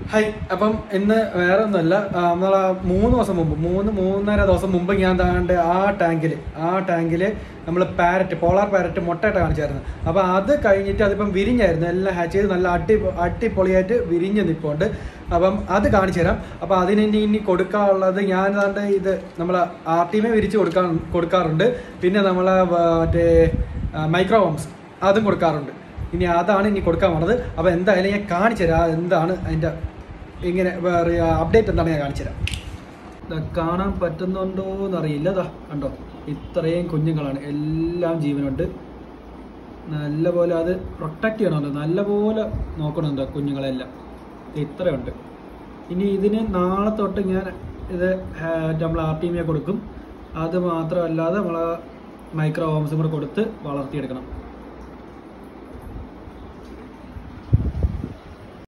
hi അപ്പം ഇന്ന് വേറെ ഒന്നുമല്ല നമ്മളെ മൂന്ന് ദിവസം മുമ്പ് മൂന്ന് മൂന്നര ദിവസം മുമ്പ് ഞാൻ താണ്ട് ആ ടാങ്കിൽ ആ ടാങ്കിൽ നമ്മൾ പാരറ്റ് പോളാർ പാരറ്റ് മുട്ടയിട്ട് കാണിച്ചായിരുന്നു അപ്പോൾ അത് കഴിഞ്ഞിട്ട് അതിപ്പം വിരിഞ്ഞായിരുന്നു എല്ലാം ഹാച്ച് ചെയ്ത് നല്ല അടി അടിപൊളിയായിട്ട് വിരിഞ്ഞ് നിൽപ്പുണ്ട് അപ്പം അത് കാണിച്ചു തരാം അപ്പോൾ അതിന് ഇനി ഇനി കൊടുക്കാനുള്ളത് ഞാൻ താണ്ട് ഇത് നമ്മൾ ആർ ടീമെ വിരിച്ച് കൊടുക്കാൻ കൊടുക്കാറുണ്ട് പിന്നെ നമ്മളെ മറ്റേ മൈക്രോവോംസ് അതും കൊടുക്കാറുണ്ട് ഇനി അതാണ് ഇനി കൊടുക്കാൻ പോണത് അപ്പോൾ എന്തായാലും ഞാൻ കാണിച്ചു തരാം എന്താണ് അതിൻ്റെ ഇങ്ങനെ അപ്ഡേറ്റ് എന്താണ് ഞാൻ കാണിച്ചു തരാം ദാ കാണാൻ പറ്റുന്നുണ്ടോ എന്നറിയില്ല ദാ കണ്ടോ ഇത്രയും കുഞ്ഞുങ്ങളാണ് എല്ലാം ജീവനുണ്ട് നല്ലപോലെ അത് പ്രൊട്ടക്റ്റ് ചെയ്യണമല്ലോ നല്ലപോലെ നോക്കണമുണ്ട് കുഞ്ഞുങ്ങളെല്ലാം ഇത്രയുണ്ട് ഇനി ഇതിന് നാളെ തൊട്ട് ഞാൻ ഇത് നമ്മൾ ആർ ടീമിയെ കൊടുക്കും അത് മാത്രമല്ലാതെ നമ്മൾ മൈക്രോ ഹോംസും കൂടെ കൊടുത്ത് വളർത്തിയെടുക്കണം